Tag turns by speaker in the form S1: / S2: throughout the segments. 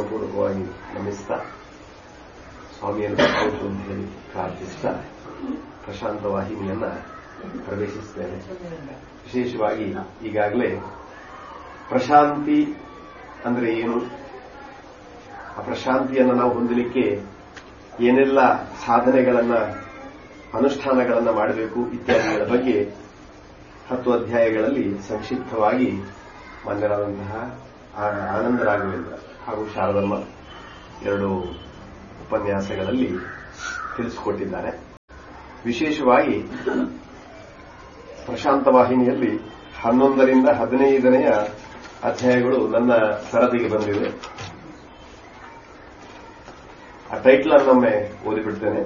S1: ಪೂರ್ವಕವಾಗಿ ನಮಿಸ್ತಾ ಸ್ವಾಮಿಯನ್ನು ಕಾಪಾಡು ಅಂತ ಹೇಳಿ ಪ್ರಾರ್ಥಿಸ್ತಾ ಪ್ರಶಾಂತ ವಾಹಿನಿಯನ್ನ ಪ್ರವೇಶಿಸ್ತೇನೆ ವಿಶೇಷವಾಗಿ ಈಗಾಗಲೇ ಪ್ರಶಾಂತಿ ಅಂದ್ರೆ ಏನು ಆ ಪ್ರಶಾಂತಿಯನ್ನು ನಾವು ಹೊಂದಲಿಕ್ಕೆ ಏನೆಲ್ಲ ಸಾಧನೆಗಳನ್ನ ಅನುಷ್ಠಾನಗಳನ್ನ ಮಾಡಬೇಕು ಇತ್ಯಾದಿಗಳ ಬಗ್ಗೆ ಹತ್ತು ಅಧ್ಯಾಯಗಳಲ್ಲಿ ಸಂಕ್ಷಿಪ್ತವಾಗಿ ಮಾನ್ಯರಾದಂತಹ ಆನಂದ ರಾಘವೇಂದ್ರ ಹಾಗೂ ಶಾರದಮ್ಮ ಎರಡು ಉಪನ್ಯಾಸಗಳಲ್ಲಿ ತಿಳಿಸಿಕೊಟ್ಟಿದ್ದಾರೆ ವಿಶೇಷವಾಗಿ ಪ್ರಶಾಂತ ವಾಹಿನಿಯಲ್ಲಿ ಹನ್ನೊಂದರಿಂದ ಹದಿನೈದನೆಯ ಅಧ್ಯಾಯಗಳು ನನ್ನ ಸರದಿಗೆ ಬಂದಿವೆ ಆ ಟೈಟ್ಲ್ ಅನ್ನೊಮ್ಮೆ ಓದಿಬಿಡ್ತೇನೆ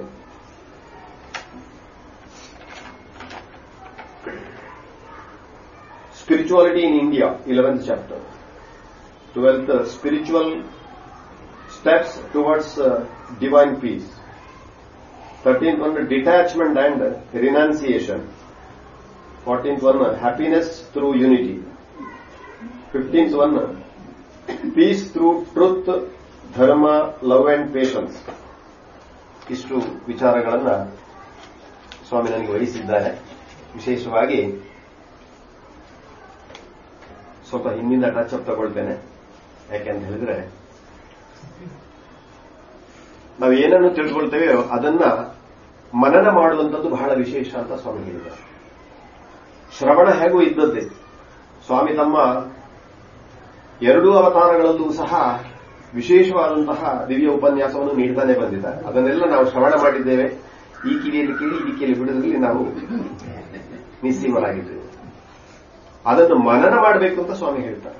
S1: Spirituality in India, 11th chapter. 12th, uh, spiritual steps towards uh, divine peace. 13th one, detachment and renunciation. 14th one, happiness through unity. 15th one, peace through truth, dharma, love and patience. ಇಷ್ಟು ವಿಚಾರಗಳನ್ನ ಸ್ವಾಮಿ ನನಗೆ ವಹಿಸಿದ್ದಾರೆ ವಿಶೇಷವಾಗಿ ಸ್ವಲ್ಪ ಹಿಂದಿನ touch up ತಗೊಳ್ತೇನೆ ಯಾಕೆಂತ ಹೇಳಿದ್ರೆ ನಾವು ಏನನ್ನು ತಿಳ್ಕೊಳ್ತೇವೆಯೋ ಅದನ್ನ ಮನನ ಮಾಡುವಂಥದ್ದು ಬಹಳ ವಿಶೇಷ ಅಂತ ಸ್ವಾಮಿ ಹೇಳಿದ್ದಾರೆ ಶ್ರವಣ ಹೇಗೂ ಇದ್ದದ್ದೇ ಸ್ವಾಮಿ ತಮ್ಮ ಎರಡೂ ಅವತಾರಗಳಲ್ಲೂ ಸಹ ವಿಶೇಷವಾದಂತಹ ದಿವ್ಯ ಉಪನ್ಯಾಸವನ್ನು ನೀಡ್ತಾನೆ ಬಂದಿದ್ದಾರೆ ಅದನ್ನೆಲ್ಲ ನಾವು ಶ್ರವಣ ಮಾಡಿದ್ದೇವೆ ಈ ಕಿವಿಯಲ್ಲಿ ಕೇಳಿ ಈ ಕಿವಿಯಲ್ಲಿ ಬಿಡುವುದರಲ್ಲಿ ನಾವು ನಿಸ್ಸೀಮರಾಗಿದ್ದೇವೆ ಅದನ್ನು ಮನನ ಮಾಡಬೇಕು ಅಂತ ಸ್ವಾಮಿ ಹೇಳ್ತಾರೆ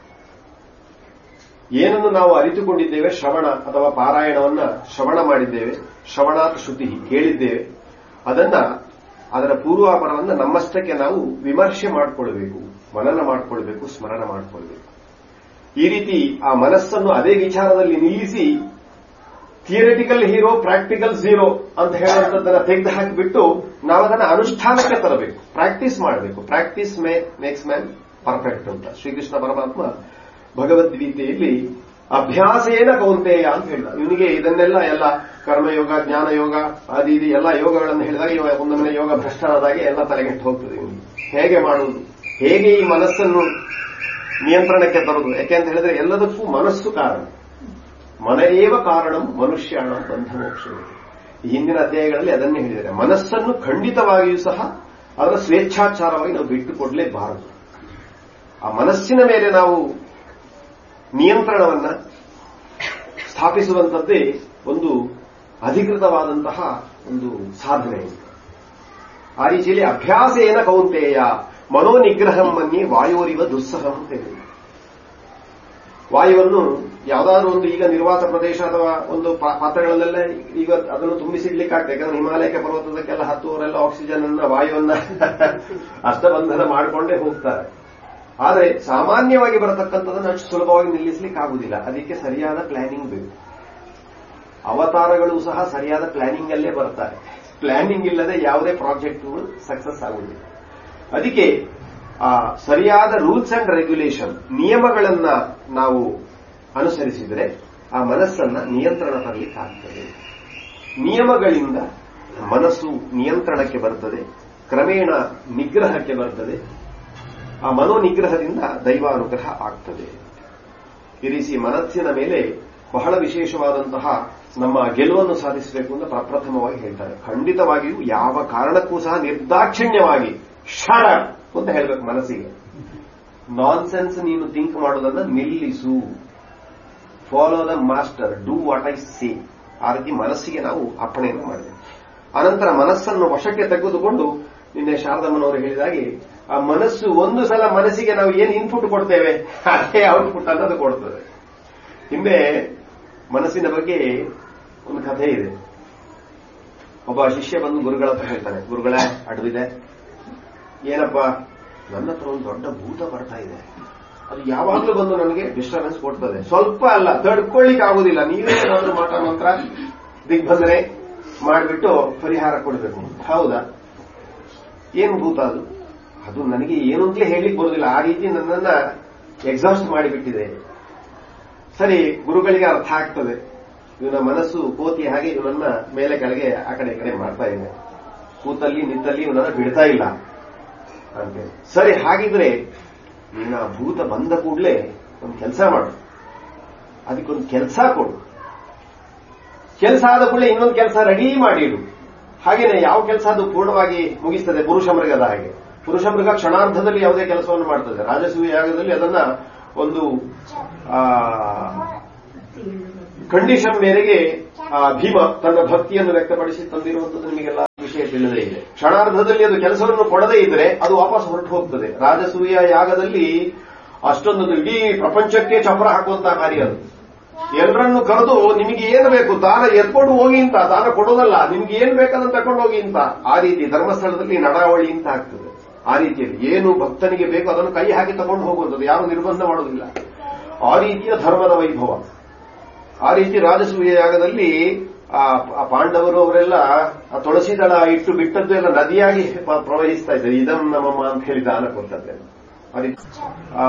S1: ಏನನ್ನು ನಾವು ಅರಿತುಕೊಂಡಿದ್ದೇವೆ ಶ್ರವಣ ಅಥವಾ ಪಾರಾಯಣವನ್ನ ಶ್ರವಣ ಮಾಡಿದ್ದೇವೆ ಶ್ರವಣಾತ್ ಶ್ರುತಿ ಕೇಳಿದ್ದೇವೆ ಅದನ್ನ ಅದರ ಪೂರ್ವಾಪರವನ್ನ ನಮ್ಮಷ್ಟಕ್ಕೆ ನಾವು ವಿಮರ್ಶೆ ಮಾಡಿಕೊಳ್ಬೇಕು ಮನನ ಮಾಡಿಕೊಳ್ಬೇಕು ಸ್ಮರಣ ಮಾಡಿಕೊಳ್ಬೇಕು ಈ ರೀತಿ ಆ ಮನಸ್ಸನ್ನು ಅದೇ ವಿಚಾರದಲ್ಲಿ ನಿಲ್ಲಿಸಿ ಥಿಯರಿಟಿಕಲ್ ಹೀರೋ ಪ್ರಾಕ್ಟಿಕಲ್ ಝೀರೋ ಅಂತ ಹೇಳುವಂಥದ್ದನ್ನ ತೆಗೆದು ಹಾಕಿಬಿಟ್ಟು ನಾವು ಅದನ್ನ ಅನುಷ್ಠಾನಕ್ಕೆ ತರಬೇಕು ಪ್ರಾಕ್ಟೀಸ್ ಮಾಡಬೇಕು practice may makes man perfect ಅಂತ ಶ್ರೀಕೃಷ್ಣ ಪರಮಾತ್ಮ ಭಗವದ್ಗೀತೆಯಲ್ಲಿ ಅಭ್ಯಾಸೇನ ಕೌಂತೆಯ ಅಂತ ಹೇಳಿದ ಇವನಿಗೆ ಇದನ್ನೆಲ್ಲ ಎಲ್ಲ ಕರ್ಮಯೋಗ ಜ್ಞಾನ ಯೋಗ ಆದಿ ಇದು ಎಲ್ಲ ಯೋಗಗಳನ್ನು ಹೇಳಿದಾಗ ಇವ ಒಂದೊಮ್ಮೆ ಯೋಗ ಭ್ರಷ್ಟರಾದಾಗೆ ಎಲ್ಲ ತಲೆಗೆಟ್ಟು ಹೋಗ್ತದೆ ಇವನಿಗೆ ಹೇಗೆ ಮಾಡುವುದು ಹೇಗೆ ಈ ಮನಸ್ಸನ್ನು ನಿಯಂತ್ರಣಕ್ಕೆ ತರುವುದು ಯಾಕೆ ಅಂತ ಹೇಳಿದ್ರೆ ಎಲ್ಲದಕ್ಕೂ ಮನಸ್ಸು ಕಾರಣ ಮನರೇವ ಕಾರಣಂ ಮನುಷ್ಯಾಣ ಬಂಧ ಮೋಕ್ಷ ಈ ಹಿಂದಿನ ಅಧ್ಯಾಯಗಳಲ್ಲಿ ಅದನ್ನೇ ಹೇಳಿದ್ದಾರೆ ಮನಸ್ಸನ್ನು ಖಂಡಿತವಾಗಿಯೂ ಸಹ ಅದರ ಸ್ವೇಚ್ಛಾಚಾರವಾಗಿ ನಾವು ಬಿಟ್ಟುಕೊಡಲೇಬಾರದು ಆ ಮನಸ್ಸಿನ ಮೇಲೆ ನಾವು ನಿಯಂತ್ರಣವನ್ನ ಸ್ಥಾಪಿಸುವಂಥದ್ದೇ ಒಂದು ಅಧಿಕೃತವಾದಂತಹ ಒಂದು ಸಾಧನೆ ಆ ರೀತಿಯಲ್ಲಿ ಅಭ್ಯಾಸ ಏನ ಕೌಂತೆಯ ಮನೋನಿಗ್ರಹಂ ಮನ್ನಿ ವಾಯೋರಿವ ದುಸ್ಸಹಂ ಅಂತ ಹೇಳಿ ವಾಯುವನ್ನು ಯಾವುದಾದ್ರೂ ಒಂದು ಈಗ ನಿರ್ವಾತ ಪ್ರದೇಶ ಅಥವಾ ಒಂದು ಪಾತ್ರಗಳಲ್ಲೆಲ್ಲ ಈಗ ಅದನ್ನು ತುಂಬಿಸಿಡ್ಲಿಕ್ಕಾಗ್ತದೆ ಯಾಕಂದ್ರೆ ಹಿಮಾಲಯಕ್ಕೆ ಪರ್ವತದಕ್ಕೆಲ್ಲ ಹತ್ತುವರೆಲ್ಲ ಆಕ್ಸಿಜನ್ ಅನ್ನ ವಾಯುವನ್ನ ಅಷ್ಟಬಂಧನ ಮಾಡಿಕೊಂಡೇ ಹೋಗ್ತಾರೆ ಆದರೆ ಸಾಮಾನ್ಯವಾಗಿ ಬರತಕ್ಕಂಥದ್ದನ್ನು ಅಷ್ಟು ಸುಲಭವಾಗಿ ನಿಲ್ಲಿಸಲಿಕ್ಕೆ ಆಗುದಿಲ್ಲ ಅದಕ್ಕೆ ಸರಿಯಾದ ಪ್ಲಾನಿಂಗ್ ಬೇಕು ಅವತಾರಗಳು ಸಹ ಸರಿಯಾದ ಪ್ಲಾನಿಂಗ್ ಅಲ್ಲೇ ಬರ್ತಾರೆ ಪ್ಲಾನಿಂಗ್ ಇಲ್ಲದೆ ಯಾವುದೇ ಪ್ರಾಜೆಕ್ಟ್ಗಳು ಸಕ್ಸಸ್ ಆಗುವುದಿಲ್ಲ ಅದಕ್ಕೆ ಆ ಸರಿಯಾದ ರೂಲ್ಸ್ ಅಂಡ್ ರೆಗ್ಯುಲೇಷನ್ ನಿಯಮಗಳನ್ನ ನಾವು ಅನುಸರಿಸಿದರೆ ಆ ಮನಸ್ಸನ್ನ ನಿಯಂತ್ರಣ ತರಲಿಕ್ಕಾಗ್ತದೆ ನಿಯಮಗಳಿಂದ ಮನಸ್ಸು ನಿಯಂತ್ರಣಕ್ಕೆ ಬರ್ತದೆ ಕ್ರಮೇಣ ನಿಗ್ರಹಕ್ಕೆ ಬರ್ತದೆ ಆ ಮನೋನಿಗ್ರಹದಿಂದ ದೈವಾನುಗ್ರಹ ಆಗ್ತದೆ ಈ ರೀತಿ ಮನಸ್ಸಿನ ಮೇಲೆ ಬಹಳ ವಿಶೇಷವಾದಂತಹ ನಮ್ಮ ಗೆಲುವನ್ನು ಸಾಧಿಸಬೇಕು ಅಂತ ಪ್ರಪ್ರಥಮವಾಗಿ ಹೇಳ್ತಾರೆ ಖಂಡಿತವಾಗಿಯೂ ಯಾವ ಕಾರಣಕ್ಕೂ ಸಹ ನಿರ್ದಾಕ್ಷಿಣ್ಯವಾಗಿ ಕ್ಷಣ ಅಂತ ಹೇಳ್ಬೇಕು ಮನಸ್ಸಿಗೆ ನಾನ್ಸೆನ್ಸ್ ನೀನು ಥಿಂಕ್ ಮಾಡೋದನ್ನ ನಿಲ್ಲಿಸು follow the master do what I say ಆ ರೀತಿ ಮನಸ್ಸಿಗೆ ನಾವು ಅಪ್ಪಣೆಯನ್ನು ಮಾಡಬೇಕು ಅನಂತರ ಮನಸ್ಸನ್ನು ವಶಕ್ಕೆ ತೆಗೆದುಕೊಂಡು ನಿನ್ನೆ ಶಾರದಮ್ಮನವರು ಹೇಳಿದಾಗೆ ಆ ಮನಸ್ಸು ಒಂದು ಸಲ ಮನಸ್ಸಿಗೆ ನಾವು ಏನು ಇನ್ಪುಟ್ ಕೊಡ್ತೇವೆ ಅದೇ ಔಟ್ಪುಟ್ ಅನ್ನೋದು ಕೊಡ್ತದೆ ಹಿಂದೆ ಮನಸ್ಸಿನ ಬಗ್ಗೆ ಒಂದು ಕಥೆ ಇದೆ ಒಬ್ಬ ಶಿಷ್ಯ ಬಂದು ಗುರುಗಳ ಹತ್ರ ಹೇಳ್ತಾನೆ ಗುರುಗಳೇ ಅಡವಿದೆ ಏನಪ್ಪ ನನ್ನ ಹತ್ರ ಒಂದು ದೊಡ್ಡ ಭೂತ ಬರ್ತಾ ಇದೆ ಅದು ಯಾವಾಗಲೂ ಬಂದು ನನಗೆ ಡಿಸ್ಟರ್ಬೆನ್ಸ್ ಕೊಡ್ತದೆ ಸ್ವಲ್ಪ ಅಲ್ಲ ತಡ್ಕೊಳ್ಳಿಕ್ಕೆ ಆಗುದಿಲ್ಲ ನೀವೇ ಏನಾದ್ರೂ ಮಾಟ ಮಂತ್ರ ದಿಗ್ಬಂಧನೆ ಮಾಡಿಬಿಟ್ಟು ಪರಿಹಾರ ಕೊಡಬೇಕು ಹೌದಾ ಏನು ಭೂತ ಅದು ಅದು ನನಗೆ ಏನು ಅಂತಲೇ ಹೇಳಿಕ್ ಬರುದಿಲ್ಲ ಆ ರೀತಿ ನನ್ನನ್ನ ಎಕ್ಸಾಸ್ಟ್ ಮಾಡಿಬಿಟ್ಟಿದೆ ಸರಿ ಗುರುಗಳಿಗೆ ಅರ್ಥ ಆಗ್ತದೆ ಇವನ ಮನಸ್ಸು ಕೋತಿ ಹಾಗೆ ಇವನನ್ನ ಮೇಲೆ ಕೆಳಗೆ ಆ ಕಡೆ ಈ ಕಡೆ ಮಾಡ್ತಾ ಇದೆ ಕೂತಲ್ಲಿ ನಿಂತಲ್ಲಿ ಇವನನ್ನ ಬಿಡ್ತಾ ಇಲ್ಲ ಅಂತ ಸರಿ ಹಾಗಿದ್ರೆ ನೀನ ಭೂತ ಬಂದ ಕೂಡಲೇ ಒಂದು ಕೆಲಸ ಮಾಡು ಅದಕ್ಕೊಂದು ಕೆಲಸ ಕೊಡು ಕೆಲಸ ಆದ ಕೂಡಲೇ ಇನ್ನೊಂದು ಕೆಲಸ ರೆಡಿ ಮಾಡಿಡು ಹಾಗೇನೆ ಯಾವ ಕೆಲಸ ಅದು ಪೂರ್ಣವಾಗಿ ಮುಗಿಸ್ತದೆ ಪುರುಷ ಮೃಗದ ಹಾಗೆ ಪುರುಷ ಮೃಗ ಕ್ಷಣಾರ್ಧದಲ್ಲಿ ಯಾವುದೇ ಕೆಲಸವನ್ನು ಮಾಡ್ತದೆ ರಾಜಸೂಯ ಯಾಗದಲ್ಲಿ ಅದನ್ನ ಒಂದು ಆ ಕಂಡೀಷನ್ ಮೇರೆಗೆ ಆ ಭೀಮ ತನ್ನ ಭಕ್ತಿಯನ್ನು ವ್ಯಕ್ತಪಡಿಸಿ ತಂದಿರುವಂತದ್ದು ನಿಮಗೆಲ್ಲ ವಿಷಯ ತಿಳಿದೇ ಇದೆ ಕ್ಷಣಾರ್ಧದಲ್ಲಿ ಅದು ಕೆಲಸವನ್ನು ಕೊಡದೇ ಇದ್ರೆ ಅದು ವಾಪಸ್ ಹೊರಟು ಹೋಗ್ತದೆ ರಾಜಸೂಯ ಯಾಗದಲ್ಲಿ ಅಷ್ಟೊಂದು ಇಡೀ ಪ್ರಪಂಚಕ್ಕೆ ಚಪ್ರ ಹಾಕುವಂತಹ ಕಾರ್ಯ ಅದು ಎಲ್ಲರನ್ನು ಕರೆದು ನಿಮಗೆ ಏನು ಬೇಕು ದಾನ ಎತ್ಕೊಂಡು ಹೋಗಿ ಅಂತ ದಾನ ಕೊಡೋದಲ್ಲ ನಿಮ್ಗೆ ಏನ್ ಬೇಕಾದಂತ ತಕೊಂಡು ಹೋಗಿ ಅಂತ ಆ ರೀತಿ ಧರ್ಮಸ್ಥಳದಲ್ಲಿ ನಡಾವಳಿ ಅಂತ ಆಗ್ತದೆ ಆ ರೀತಿಯಲ್ಲಿ ಏನು ಭಕ್ತನಿಗೆ ಬೇಕು ಅದನ್ನು ಕೈ ಹಾಕಿ ತಗೊಂಡು ಹೋಗುವಂಥದ್ದು ಯಾರು ನಿರ್ಬಂಧ ಮಾಡೋದಿಲ್ಲ ಆ ರೀತಿಯ ಧರ್ಮದ ವೈಭವ ಆ ರೀತಿ ರಾಜಸೂಯ ಯಾಗದಲ್ಲಿ ಆ ಆ ಪಾಂಡವರು ಅವರೆಲ್ಲ ಆ ತುಳಸಿ ದಳ ಇಟ್ಟು ಬಿಟ್ಟದ್ದು ಎಲ್ಲ ನದಿಯಾಗಿ ಪ- ಪ್ರವಹಿಸ್ತಾ ಇದ್ದಾರೆ ಇದಂ ನಮ್ಮಮ್ಮ ಅಂತ ಹೇಳಿ ದಾನ ಕೊಟ್ಟದ್ದೆ ಆ ರೀತಿ ಆ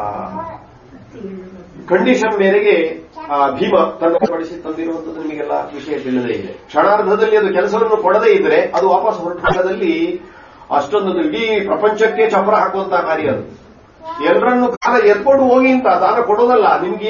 S1: ಕಂಡೀಷನ್ ಮೇರೆಗೆ ಆ ಭೀಮ ತನ್ನ ಪಡಿಸಿ ತಂದಿರುವಂತದ್ದು ನಿಮಗೆಲ್ಲ ವಿಷಯ ತಿಳಿದೇ ಇದೆ ಕ್ಷಣಾರ್ಧದಲ್ಲಿ ಅದು ಕೆಲಸವನ್ನು ಕೊಡದೇ ಇದ್ರೆ ಅದು ವಾಪಸ್ ಹೊರಟದಲ್ಲಿ ಅಷ್ಟೊಂದು ಇಡೀ ಪ್ರಪಂಚಕ್ಕೆ ಚಪ್ರ ಹಾಕುವಂತಹ ಕಾರ್ಯ ಅದು ಎಲ್ಲರನ್ನು ಕಾಲ ಎತ್ಕೊಂಡು ಹೋಗಿ ಅಂತ ದಾನ ಕೊಡೋದಲ್ಲ ನಿಮ್ಗೆ